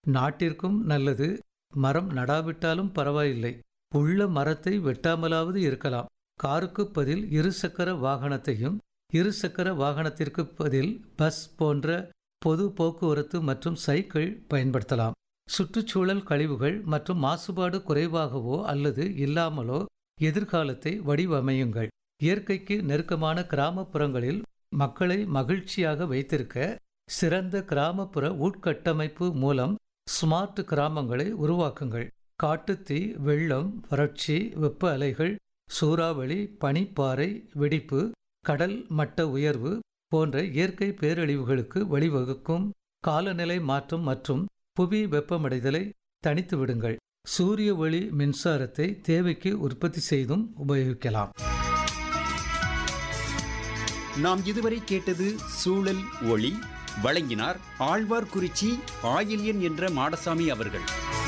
நாட்டிற்கும் நல்லது மரம் நடாவிட்டாலும் பரவாயில்லை உள்ள மரத்தை வெட்டாமலாவது இருக்கலாம் காருக்கு பதில் இருசக்கர வாகனத்தையும் இருசக்கர வாகனத்திற்கு பதில் பஸ் போன்ற பொது போக்குவரத்து மற்றும் சைக்கிள் பயன்படுத்தலாம் சுற்றுச்சூழல் கழிவுகள் மற்றும் மாசுபாடு குறைவாகவோ அல்லது இல்லாமலோ எதிர்காலத்தை வடிவமையுங்கள் இயற்கைக்கு நெருக்கமான கிராமப்புறங்களில் மக்களை மகிழ்ச்சியாக வைத்திருக்க சிறந்த கிராமப்புற உட்கட்டமைப்பு மூலம் ஸ்மார்ட் கிராமங்களை உருவாக்குங்கள் காட்டுத்தீ வெள்ளம் வறட்சி வெப்ப அலைகள் சூறாவளி பனிப்பாறை வெடிப்பு கடல் மட்ட உயர்வு போன்ற இயற்கை பேரழிவுகளுக்கு வழிவகுக்கும் காலநிலை மாற்றம் மற்றும் புவி வெப்பமடைதலை தனித்து விடுங்கள் சூரிய ஒளி மின்சாரத்தை தேவைக்கு உற்பத்தி செய்தும் உபயோகிக்கலாம் நாம் இதுவரை கேட்டது சூழல் ஒளி வழங்கினார் ஆழ்வார்குறிச்சி ஆயில்யன் என்ற மாடசாமி அவர்கள்